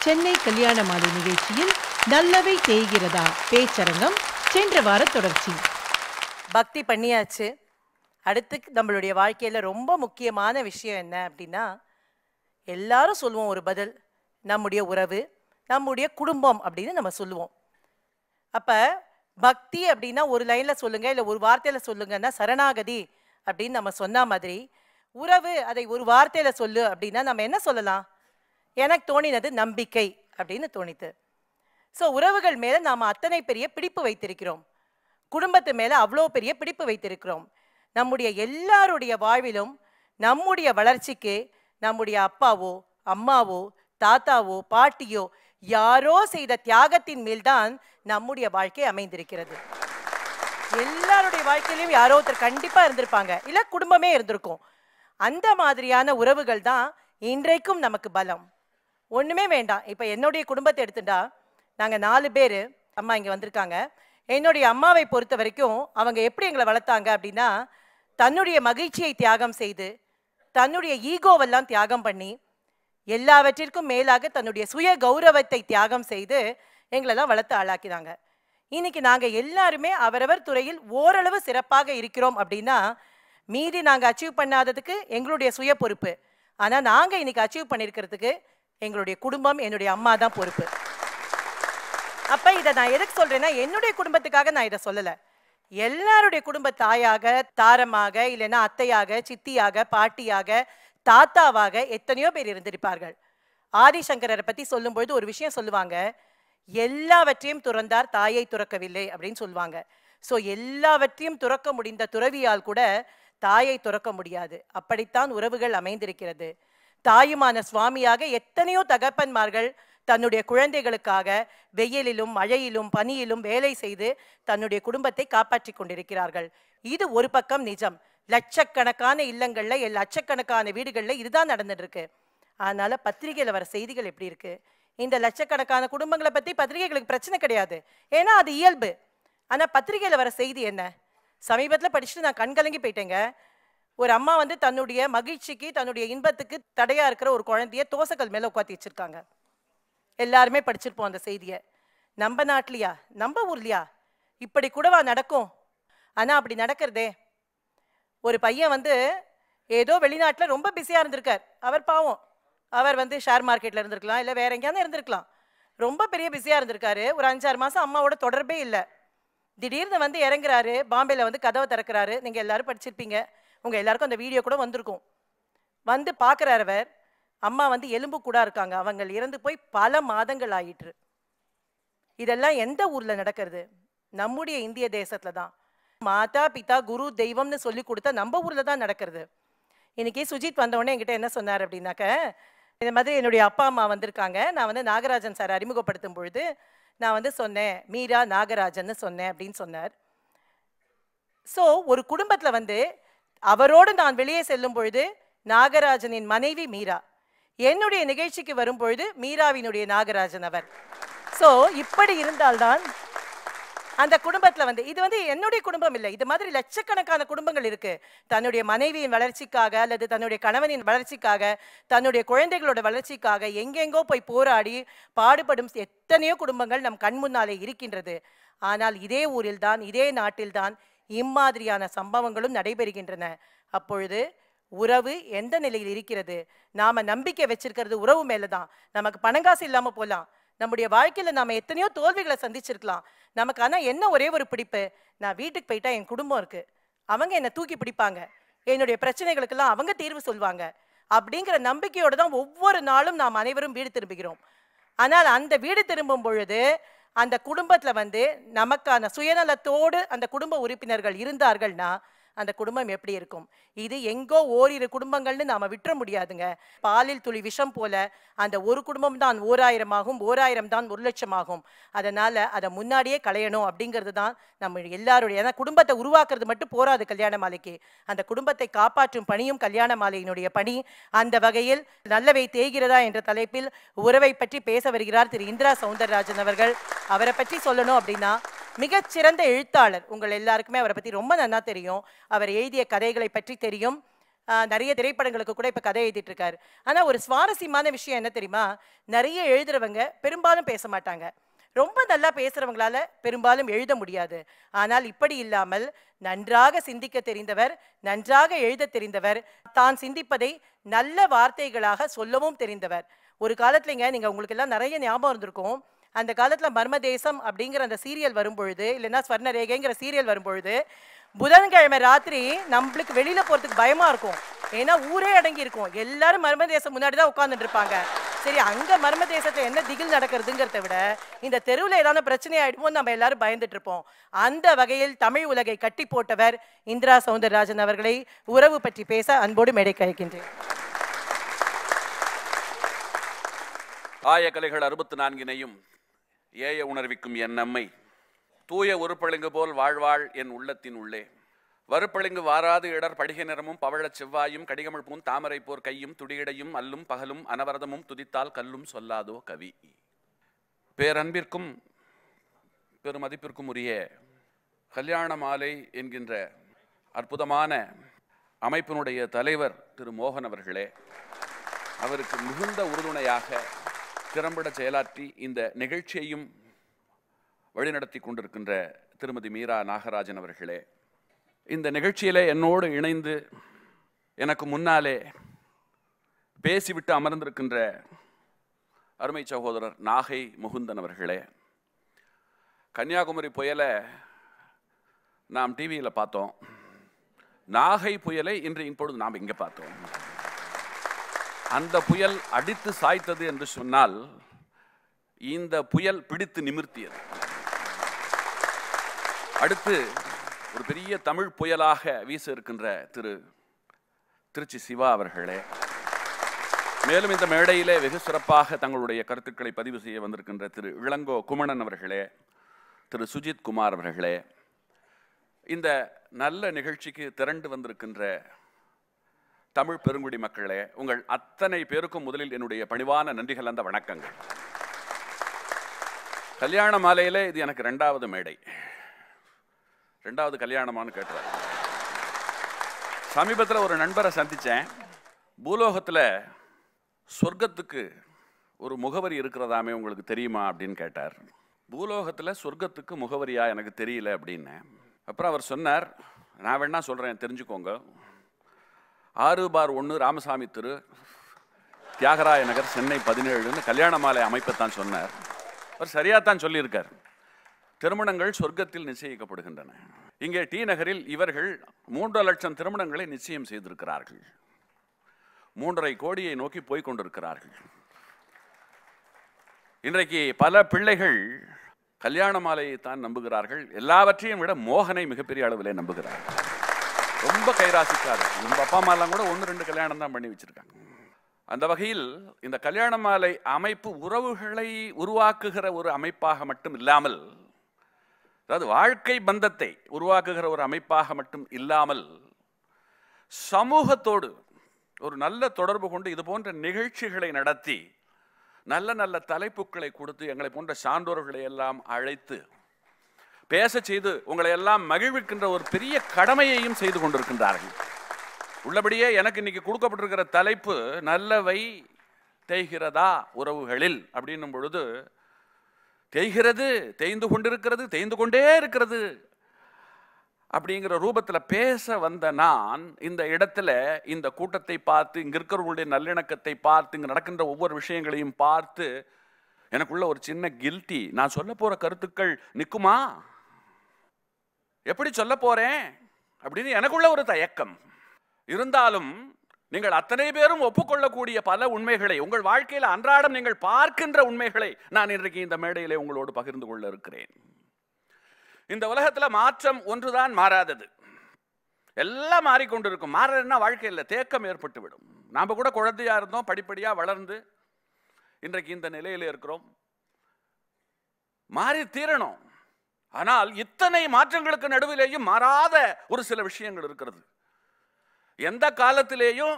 சென்னை கல்யாண மாலை நிகழ்ச்சியில் நல்லவை தேய்கிறதா பேச்சரங்கம் சென்ற வார தொடர்ச்சி பக்தி பண்ணியாச்சு அடுத்து நம்மளுடைய வாழ்க்கையில ரொம்ப முக்கியமான விஷயம் என்ன அப்படின்னா எல்லாரும் சொல்லுவோம் ஒரு பதில் நம்முடைய உறவு நம்முடைய குடும்பம் அப்படின்னு நம்ம சொல்லுவோம் அப்ப பக்தி அப்படின்னா ஒரு லைன்ல சொல்லுங்க இல்ல ஒரு வார்த்தையில சொல்லுங்கன்னா சரணாகதி அப்படின்னு நம்ம சொன்ன மாதிரி உறவு அதை ஒரு வார்த்தையில சொல்லு அப்படின்னா நம்ம என்ன சொல்லலாம் எனக்கு தோணினது நம்பிக்கை அப்படின்னு தோணித்து ஸோ உறவுகள் மேல நாம அத்தனை பெரிய பிடிப்பு வைத்திருக்கிறோம் குடும்பத்து மேல அவ்வளோ பெரிய பிடிப்பு வைத்திருக்கிறோம் நம்முடைய எல்லாருடைய வாழ்விலும் நம்முடைய வளர்ச்சிக்கு நம்முடைய அப்பாவோ அம்மாவோ தாத்தாவோ பாட்டியோ யாரோ செய்த தியாகத்தின் மேல்தான் நம்முடைய வாழ்க்கை அமைந்திருக்கிறது எல்லாருடைய வாழ்க்கையிலும் யாரோ ஒருத்தர் கண்டிப்பா இருந்திருப்பாங்க இல்ல குடும்பமே இருந்திருக்கும் அந்த மாதிரியான உறவுகள் தான் இன்றைக்கும் நமக்கு பலம் ஒண்ணுமே வேண்டாம் இப்ப என்னுடைய குடும்பத்தை எடுத்துட்டா நாங்க நாலு பேர் அம்மா இங்க வந்திருக்காங்க என்னுடைய அம்மாவை பொறுத்த வரைக்கும் அவங்க எப்படி எங்களை வளர்த்தாங்க அப்படின்னா தன்னுடைய மகிழ்ச்சியை தியாகம் செய்து தன்னுடைய ஈகோவெல்லாம் தியாகம் பண்ணி எல்லாவற்றிற்கும் மேலாக தன்னுடைய சுய கௌரவத்தை தியாகம் செய்து எங்களெல்லாம் வளர்த்து ஆளாக்கினாங்க இன்னைக்கு நாங்க எல்லாருமே அவரவர் துறையில் ஓரளவு சிறப்பாக இருக்கிறோம் அப்படின்னா மீதி நாங்க அச்சீவ் பண்ணாததுக்கு எங்களுடைய சுய பொறுப்பு ஆனா நாங்க இன்னைக்கு அச்சீவ் பண்ணியிருக்கிறதுக்கு எங்களுடைய குடும்பம் என்னுடைய அம்மா தான் பொறுப்பு அப்ப இதை நான் எதுக்கு சொல்றேன்னா என்னுடைய குடும்பத்துக்காக நான் இதை சொல்லல எல்லாருடைய குடும்ப தாயாக தாரமாக இல்லைன்னா அத்தையாக சித்தியாக பாட்டியாக தாத்தாவாக எத்தனையோ பேர் இருந்திருப்பார்கள் ஆதிசங்கரரை பத்தி சொல்லும்பொழுது ஒரு விஷயம் சொல்லுவாங்க எல்லாவற்றையும் துறந்தார் தாயை துறக்கவில்லை அப்படின்னு சொல்லுவாங்க ஸோ எல்லாவற்றையும் துறக்க முடிந்த துறவியால் கூட தாயை துறக்க முடியாது அப்படித்தான் உறவுகள் அமைந்திருக்கிறது தாயுமான சுவாமியாக எத்தனையோ தகப்பன்மார்கள் தன்னுடைய குழந்தைகளுக்காக வெயிலிலும் மழையிலும் பனியிலும் வேலை செய்து தன்னுடைய குடும்பத்தை காப்பாற்றி கொண்டிருக்கிறார்கள் இது ஒரு பக்கம் நிஜம் லட்சக்கணக்கான இல்லங்கள்ல எல் லட்சக்கணக்கான வீடுகள்ல இதுதான் நடந்துட்டு இருக்கு அதனால பத்திரிகையில வர செய்திகள் எப்படி இருக்கு இந்த லட்சக்கணக்கான குடும்பங்களை பத்தி பத்திரிகைகளுக்கு பிரச்சனை கிடையாது ஏன்னா அது இயல்பு ஆனா பத்திரிகையில வர செய்தி என்ன சமீபத்துல படிச்சுட்டு நான் கண்கலங்கி போயிட்டேங்க ஒரு அம்மா வந்து தன்னுடைய மகிழ்ச்சிக்கு தன்னுடைய இன்பத்துக்கு தடையா இருக்கிற ஒரு குழந்தைய தோசைக்கல் மேல உட்காத்தி வச்சிருக்காங்க எல்லாருமே படிச்சிருப்போம் அந்த செய்தியை நம்ம நாட்டிலையா நம்ம ஊர்லையா இப்படி கூடவா நடக்கும் ஆனா அப்படி நடக்கிறதே ஒரு பையன் வந்து ஏதோ வெளிநாட்டுல ரொம்ப பிஸியா இருந்திருக்கார் அவர் பாவம் அவர் வந்து ஷேர் மார்க்கெட்ல இருந்திருக்கலாம் இல்ல வேற எங்கேயாவது இருந்திருக்கலாம் ரொம்ப பெரிய பிஸியா இருந்திருக்காரு ஒரு அஞ்சாறு மாசம் அம்மாவோட தொடர்பே இல்லை திடீர்னு வந்து இறங்குறாரு பாம்பேல வந்து கதவை திறக்கிறாரு நீங்க எல்லாரும் படிச்சிருப்பீங்க உங்க எல்லாருக்கும் அந்த வீடியோ கூட வந்திருக்கும் வந்து பார்க்குறாரு அவர் அம்மா வந்து எலும்பு கூட இருக்காங்க அவங்க இறந்து போய் பல மாதங்கள் ஆயிற்று இதெல்லாம் எந்த ஊர்ல நடக்கிறது நம்முடைய இந்திய தேசத்துல தான் மாதா பிதா குரு தெய்வம்னு சொல்லி கொடுத்தா நம்ம ஊர்ல தான் நடக்கிறது இன்னைக்கு சுஜித் வந்தவொடனே என்கிட்ட என்ன சொன்னார் அப்படின்னாக்க இந்த மாதிரி என்னுடைய அப்பா அம்மா வந்திருக்காங்க நான் வந்து நாகராஜன் சார் அறிமுகப்படுத்தும் பொழுது நான் வந்து சொன்னேன் மீரா நாகராஜன்னு சொன்னேன் அப்படின்னு சொன்னார் ஸோ ஒரு குடும்பத்துல வந்து அவரோடு நான் வெளியே செல்லும் பொழுது நாகராஜனின் மனைவி மீரா என்னுடைய நிகழ்ச்சிக்கு வரும் பொழுது மீராவினுடைய நாகராஜன் அவர் ஸோ இப்படி இருந்தால்தான் அந்த குடும்பத்துல வந்து இது வந்து என்னுடைய குடும்பம் இல்லை இது மாதிரி லட்சக்கணக்கான குடும்பங்கள் இருக்கு தன்னுடைய மனைவியின் வளர்ச்சிக்காக அல்லது தன்னுடைய கணவனின் வளர்ச்சிக்காக தன்னுடைய குழந்தைகளோட வளர்ச்சிக்காக எங்கெங்கோ போய் போராடி பாடுபடும் எத்தனையோ குடும்பங்கள் நம் கண் முன்னாலே இருக்கின்றது ஆனால் இதே ஊரில்தான் இதே நாட்டில்தான் இம்மாதிரியான சம்பவங்களும் நடைபெறுகின்றன அப்பொழுது உறவு எந்த நிலையில் இருக்கிறது நாம நம்பிக்கை வச்சிருக்கிறது உறவு மேலதான் நமக்கு பணங்காசு இல்லாம போலாம் நம்முடைய வாழ்க்கையில நாம எத்தனையோ தோல்விகளை சந்திச்சிருக்கலாம் நமக்கு ஆனா என்ன ஒரே ஒரு பிடிப்பு நான் வீட்டுக்கு போயிட்டா என் குடும்பம் இருக்கு அவங்க என்னை தூக்கி பிடிப்பாங்க என்னுடைய பிரச்சனைகளுக்கெல்லாம் அவங்க தீர்வு சொல்வாங்க அப்படிங்கிற நம்பிக்கையோட தான் ஒவ்வொரு நாளும் நாம் அனைவரும் வீடு திரும்புகிறோம் ஆனால் அந்த வீடு திரும்பும் பொழுது அந்த குடும்பத்துல வந்து நமக்கான சுயநலத்தோடு அந்த குடும்ப உறுப்பினர்கள் இருந்தார்கள்னா அந்த குடும்பம் எப்படி இருக்கும் இது எங்கோ ஓரிரு குடும்பங்கள்னு நாம விட்டுற முடியாதுங்க பாலில் துளி விஷம் போல அந்த ஒரு குடும்பம் தான் ஓராயிரமாகும் ஓராயிரம் தான் ஒரு லட்சம் ஆகும் அதனால அதை முன்னாடியே களையணும் அப்படிங்கிறது தான் நம்ம எல்லாருடைய ஏன்னா குடும்பத்தை உருவாக்குறது மட்டும் போராது கல்யாண மாலைக்கு அந்த குடும்பத்தை காப்பாற்றும் பணியும் கல்யாண மாலையினுடைய பணி அந்த வகையில் நல்லவை தேய்கிறதா என்ற தலைப்பில் உறவை பற்றி பேச வருகிறார் திரு இந்திரா சவுந்தரராஜன் அவர்கள் அவரை பற்றி சொல்லணும் அப்படின்னா மிகச்சிறந்த எழுத்தாளர் உங்கள் எல்லாருக்குமே அவரை பற்றி ரொம்ப நன்னா தெரியும் அவர் எழுதிய கதைகளை பற்றி தெரியும் ஆஹ், நிறைய திரைப்படங்களுக்கு கூட இப்ப கதை எழுதிட்டு இருக்காரு ஆனா ஒரு சுவாரஸ்யமான விஷயம் என்ன தெரியுமா நிறைய எழுதுறவங்க பெரும்பாலும் பேச மாட்டாங்க ரொம்ப நல்லா பேசுறவங்களால பெரும்பாலும் எழுத முடியாது ஆனால் இப்படி இல்லாமல் நன்றாக சிந்திக்க தெரிந்தவர் நன்றாக எழுத தெரிந்தவர் தான் சிந்திப்பதை நல்ல வார்த்தைகளாக சொல்லவும் தெரிந்தவர் ஒரு காலத்துலங்க நீங்க உங்களுக்கு எல்லாம் நிறைய ஞாபகம் இருந்திருக்கும் அந்த காலத்துல மர்மதேசம் அப்படிங்கிற அந்த சீரியல் வரும்பொழுது இல்லைன்னா ஸ்வர்ண ரேகைங்கிற சீரியல் வரும்பொழுது புதன்கிழமை ராத்திரி நம்மளுக்கு வெளியில போறதுக்கு பயமா இருக்கும் ஏன்னா ஊரே அடங்கி இருக்கும் எல்லாரும் மர்மதேசம் முன்னாடி தான் உட்கார்ந்துட்டு இருப்பாங்க சரி அங்க மர்மதேசத்துல என்ன திகில் நடக்கிறதுங்கிறத விட இந்த தெருவுல ஏதாவது பிரச்சனை ஆயிடுமோ நம்ம எல்லாரும் பயந்துட்டு இருப்போம் அந்த வகையில் தமிழ் உலகை கட்டி போட்டவர் இந்திரா சௌந்தரராஜன் அவர்களை உறவு பற்றி பேச அன்போடு மேடை கழிக்கின்றேன் ஆய கலைகள் அறுபத்து நான்கினையும் ஏய உணர்விக்கும் என் நம்மை தூய உருப்பளிங்கு போல் வாழ்வாள் என் உள்ளத்தின் உள்ளே வறுப்பளிங்கு வாராது இடர் படிக நிறமும் பவழச் செவ்வாயும் கடிகமிழ் பூன் தாமரை போர் கையும் துடியடையும் அல்லும் பகலும் அனவரதமும் துதித்தால் கல்லும் சொல்லாதோ கவி பேரன்பிற்கும் பெருமதிப்பிற்கும் உரிய கல்யாண மாலை என்கின்ற அற்புதமான அமைப்பினுடைய தலைவர் திரு மோகன் அவர்களே அவருக்கு மிகுந்த உறுதுணையாக திறம்பட செயலாற்றி இந்த நிகழ்ச்சியையும் வழிநடத்தி கொண்டிருக்கின்ற திருமதி மீரா நாகராஜன் அவர்களே இந்த நிகழ்ச்சியிலே என்னோடு இணைந்து எனக்கு முன்னாலே பேசிவிட்டு அமர்ந்திருக்கின்ற அருமை சகோதரர் நாகை முகுந்தன் அவர்களே கன்னியாகுமரி புயலை நாம் டிவியில் பார்த்தோம் நாகை புயலை இன்று இப்பொழுது நாம் இங்கே பார்த்தோம் அந்த புயல் அடித்து சாய்த்தது என்று சொன்னால் இந்த புயல் பிடித்து நிமிர்த்தியது அடுத்து ஒரு பெரிய தமிழ் புயலாக வீச இருக்கின்ற திரு திருச்சி சிவா அவர்களே மேலும் இந்த மேடையிலே வெகு சிறப்பாக தங்களுடைய கருத்துக்களை பதிவு செய்ய வந்திருக்கின்ற திரு இளங்கோ குமணன் அவர்களே திரு சுஜித் குமார் அவர்களே இந்த நல்ல நிகழ்ச்சிக்கு திரண்டு வந்திருக்கின்ற தமிழ் பெருங்குடி மக்களே உங்கள் அத்தனை பேருக்கும் முதலில் என்னுடைய பணிவான நன்றிகள் அந்த வணக்கங்கள் கல்யாண மாலையிலே இது எனக்கு ரெண்டாவது மேடை ரெண்டாவது கல்யாணமான்னு கேட்டார் சமீபத்தில் ஒரு நண்பரை சந்தித்தேன் பூலோகத்தில் சொர்க்கத்துக்கு ஒரு முகவரி இருக்கிறதாமே உங்களுக்கு தெரியுமா அப்படின்னு கேட்டார் பூலோகத்தில் சொர்க்கத்துக்கு முகவரியா எனக்கு தெரியல அப்படின்னு அப்புறம் அவர் சொன்னார் நான் வேணா சொல்கிறேன் தெரிஞ்சுக்கோங்க ஆறு பார் ஒன்று ராமசாமி திரு தியாகராய நகர் சென்னை பதினேழுன்னு கல்யாண மாலை அமைப்பைத்தான் சொன்னார் அவர் சரியாக தான் சொல்லியிருக்கார் திருமணங்கள் சொர்க்கத்தில் நிச்சயிக்கப்படுகின்றன இங்கே டி நகரில் இவர்கள் மூன்று லட்சம் திருமணங்களை நிச்சயம் செய்திருக்கிறார்கள் மூன்றரை கோடியை நோக்கி போய் கொண்டிருக்கிறார்கள் இன்றைக்கு பல பிள்ளைகள் கல்யாண மாலையை தான் நம்புகிறார்கள் எல்லாவற்றையும் விட மோகனை மிகப்பெரிய அளவிலே நம்புகிறார்கள் ரொம்ப கைராசிக்காரர் நம்ம அப்பா அம்மாலாம் கூட ஒன்று ரெண்டு கல்யாணம் தான் பண்ணி வச்சிருக்காங்க அந்த வகையில் இந்த கல்யாண மாலை அமைப்பு உறவுகளை உருவாக்குகிற ஒரு அமைப்பாக மட்டும் இல்லாமல் அதாவது வாழ்க்கை பந்தத்தை உருவாக்குகிற ஒரு அமைப்பாக மட்டும் இல்லாமல் சமூகத்தோடு ஒரு நல்ல தொடர்பு கொண்டு இது போன்ற நிகழ்ச்சிகளை நடத்தி நல்ல நல்ல தலைப்புகளை கொடுத்து எங்களை போன்ற சான்றோர்களை எல்லாம் அழைத்து பேச செய்து உங்களை எல்லாம் மகிழ்விக்கின்ற ஒரு பெரிய கடமையையும் செய்து கொண்டிருக்கின்றார்கள் உள்ளபடியே எனக்கு இன்னைக்கு கொடுக்கப்பட்டிருக்கிற தலைப்பு நல்லவை தேய்கிறதா உறவுகளில் அப்படின்னும் பொழுது தேய்கிறது தேய்ந்து கொண்டிருக்கிறது தேய்ந்து கொண்டே இருக்கிறது அப்படிங்கிற ரூபத்தில் பேச வந்த நான் இந்த இடத்துல இந்த கூட்டத்தை பார்த்து இங்க இருக்கிறவர்களுடைய நல்லிணக்கத்தை பார்த்து இங்க நடக்கின்ற ஒவ்வொரு விஷயங்களையும் பார்த்து எனக்குள்ள ஒரு சின்ன கில்ட்டி நான் சொல்ல போற கருத்துக்கள் நிக்குமா எப்படி சொல்ல போறேன் அப்படின்னு எனக்குள்ள ஒரு தயக்கம் இருந்தாலும் நீங்கள் அத்தனை பேரும் ஒப்புக்கொள்ளக்கூடிய பல உண்மைகளை உங்கள் வாழ்க்கையில் அன்றாடம் நீங்கள் பார்க்கின்ற உண்மைகளை நான் இன்றைக்கு இந்த மேடையிலே உங்களோடு பகிர்ந்து கொள்ள இருக்கிறேன் இந்த உலகத்துல மாற்றம் ஒன்றுதான் மாறாதது எல்லாம் மாறிக்கொண்டிருக்கும் மாறதுன்னா வாழ்க்கையில் தேக்கம் ஏற்பட்டு விடும் நாம கூட குழந்தையா இருந்தோம் படிப்படியா வளர்ந்து இன்றைக்கு இந்த நிலையில இருக்கிறோம் மாறி தீரணும் ஆனால் இத்தனை மாற்றங்களுக்கு நடுவிலேயும் மாறாத ஒரு சில விஷயங்கள் இருக்கிறது எந்த காலத்திலேயும்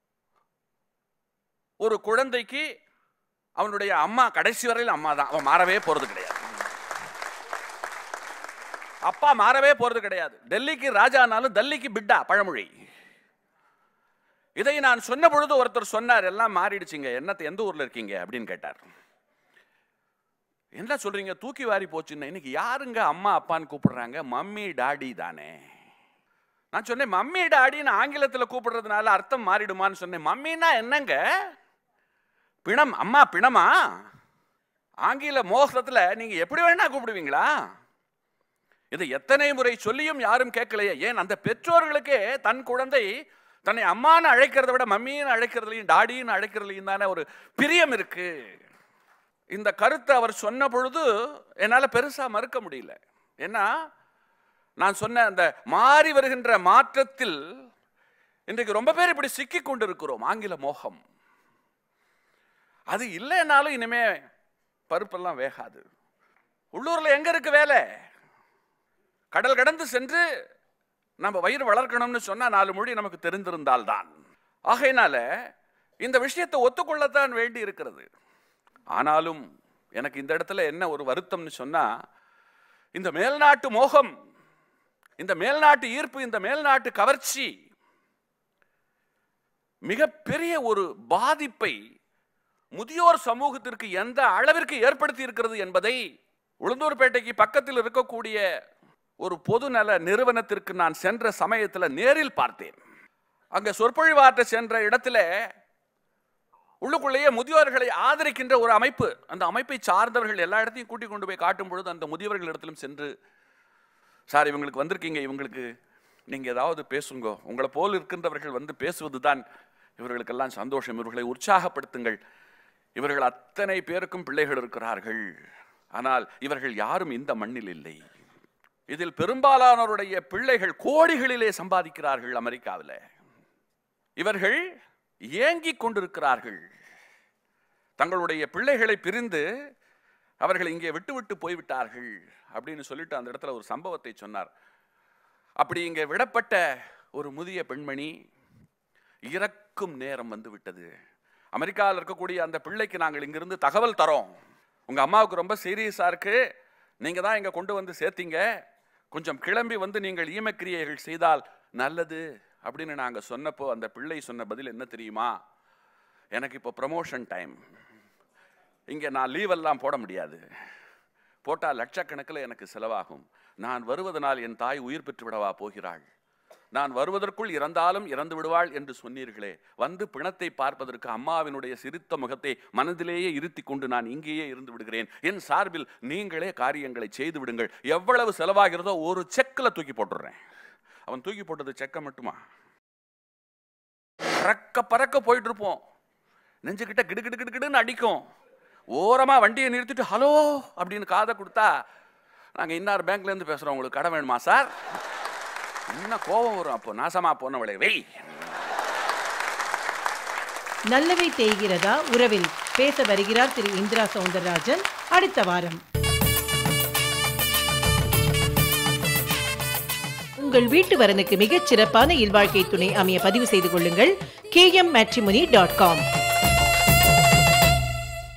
ஒரு குழந்தைக்கு அவனுடைய அம்மா கடைசி வரையில் அம்மா தான் அவன் மாறவே போறது கிடையாது அப்பா மாறவே போறது கிடையாது டெல்லிக்கு ராஜானாலும் டெல்லிக்கு பிட்டா பழமொழி இதை நான் சொன்ன பொழுது ஒருத்தர் சொன்னார் எல்லாம் மாறிடுச்சுங்க என்னத்தை எந்த ஊர்ல இருக்கீங்க அப்படின்னு கேட்டார் என்ன சொல்றீங்க தூக்கி வாரி போச்சுன்னு இன்னைக்கு யாருங்க அம்மா அப்பான்னு கூப்பிடுறாங்க மம்மி டாடி தானே நான் சொன்னேன் மம்மி டாடின்னு ஆங்கிலத்தில் கூப்பிடுறதுனால அர்த்தம் மாறிடுமான்னு சொன்னேன் மம்மின்னா என்னங்க பிணம் அம்மா பிணமா ஆங்கில மோகத்துல நீங்க எப்படி வேணா கூப்பிடுவீங்களா இது எத்தனை முறை சொல்லியும் யாரும் கேட்கலையே ஏன் அந்த பெற்றோர்களுக்கே தன் குழந்தை தன்னை அம்மான்னு அழைக்கிறத விட மம்மின்னு அழைக்கிறதுலையும் டாடின்னு அழைக்கிறதுலையும் தானே ஒரு பிரியம் இருக்கு இந்த கருத்தை அவர் சொன்ன பொழுது என்னால் பெருசா மறுக்க முடியல ஏன்னா நான் சொன்ன அந்த மாறி வருகின்ற மாற்றத்தில் இன்றைக்கு ரொம்ப பேர் இப்படி சிக்கி கொண்டிருக்கிறோம் ஆங்கில மோகம் அது இல்லைன்னாலும் இனிமே பருப்பெல்லாம் வேகாது உள்ளூர்ல எங்க இருக்கு வேலை கடல் கடந்து சென்று நம்ம வயிறு வளர்க்கணும்னு சொன்னா நாலு மொழி நமக்கு தெரிந்திருந்தால்தான் ஆகையினால இந்த விஷயத்தை ஒத்துக்கொள்ளத்தான் வேண்டி இருக்கிறது ஆனாலும் எனக்கு இந்த இடத்துல என்ன ஒரு வருத்தம்னு சொன்னா இந்த மேல்நாட்டு மோகம் இந்த மேல்நாட்டு ஈர்ப்பு இந்த மேல்நாட்டு கவர்ச்சி மிகப்பெரிய ஒரு பாதிப்பை முதியோர் சமூகத்திற்கு எந்த அளவிற்கு ஏற்படுத்தி இருக்கிறது என்பதை உளுந்தூர்பேட்டைக்கு பக்கத்தில் இருக்கக்கூடிய ஒரு பொதுநல நிறுவனத்திற்கு நான் சென்ற சமயத்தில் நேரில் பார்த்தேன் அங்க சொற்பொழிவாற்ற சென்ற இடத்துல உள்ளுக்குள்ளேயே முதியோர்களை ஆதரிக்கின்ற ஒரு அமைப்பு அந்த அமைப்பை சார்ந்தவர்கள் எல்லா இடத்தையும் கூட்டிக் கொண்டு போய் காட்டும் பொழுது அந்த முதியவர்கள் இடத்திலும் சென்று சார் இவங்களுக்கு வந்திருக்கீங்க இவங்களுக்கு நீங்க ஏதாவது பேசுங்க உங்களை போல் இருக்கின்றவர்கள் வந்து பேசுவதுதான் இவர்களுக்கெல்லாம் சந்தோஷம் இவர்களை உற்சாகப்படுத்துங்கள் இவர்கள் அத்தனை பேருக்கும் பிள்ளைகள் இருக்கிறார்கள் ஆனால் இவர்கள் யாரும் இந்த மண்ணில் இல்லை இதில் பெரும்பாலானோருடைய பிள்ளைகள் கோடிகளிலே சம்பாதிக்கிறார்கள் அமெரிக்காவில் இவர்கள் ஏங்கிக் கொண்டிருக்கிறார்கள் தங்களுடைய பிள்ளைகளை பிரிந்து அவர்கள் இங்கே விட்டு விட்டு போய்விட்டார்கள் அப்படின்னு சொல்லிட்டு அந்த இடத்துல ஒரு சம்பவத்தை சொன்னார் அப்படி இங்கே விடப்பட்ட ஒரு முதிய பெண்மணி இறக்கும் நேரம் வந்து விட்டது அமெரிக்காவில் இருக்கக்கூடிய அந்த பிள்ளைக்கு நாங்கள் இங்கிருந்து தகவல் தரோம் உங்க அம்மாவுக்கு ரொம்ப சீரியஸா இருக்கு நீங்க தான் இங்க கொண்டு வந்து சேர்த்தீங்க கொஞ்சம் கிளம்பி வந்து நீங்கள் ஈமக்கிரியைகள் செய்தால் நல்லது அப்படின்னு நாங்க சொன்னப்போ அந்த பிள்ளை சொன்ன பதில் என்ன தெரியுமா எனக்கு இப்போ ப்ரமோஷன் டைம் இங்கே நான் லீவ் எல்லாம் போட முடியாது போட்டால் லட்சக்கணக்கில் எனக்கு செலவாகும் நான் வருவதனால் என் தாய் உயிர் பெற்று விடவா போகிறாள் நான் வருவதற்குள் இறந்தாலும் இறந்து விடுவாள் என்று சொன்னீர்களே வந்து பிணத்தை பார்ப்பதற்கு அம்மாவினுடைய சிரித்த முகத்தை மனதிலேயே இருத்தி கொண்டு நான் இங்கேயே இருந்து விடுகிறேன் என் சார்பில் நீங்களே காரியங்களை செய்து விடுங்கள் எவ்வளவு செலவாகிறதோ ஒரு செக்கில் தூக்கி போட்டுடுறேன் அவன் தூக்கி போட்டது செக்க மட்டுமா பறக்க பறக்க போயிட்டு இருப்போம் நெஞ்சுக்கிட்ட கிடு கிடு கிடு கிடுன்னு அடிக்கும் ஓரமா வண்டியை நிறுத்திட்டு ஹலோ அப்படின்னு காதை கொடுத்தா நாங்க இன்னார் பேங்க்ல இருந்து பேசுறோம் உங்களுக்கு கடன் வேணுமா சார் என்ன கோபம் வரும் அப்போ நாசமா போனவளே வெய் நல்லவை தேய்கிறதா உறவில் பேச வருகிறார் திரு இந்திரா சௌந்தரராஜன் அடுத்த வாரம் உங்கள் வீட்டு வரனுக்கு மிகச் சிறப்பான இல்வாழ்க்கை துணை அமைய பதிவு செய்து கொள்ளுங்கள் கேஎம் மேட்ரிமோனி டாட் காம்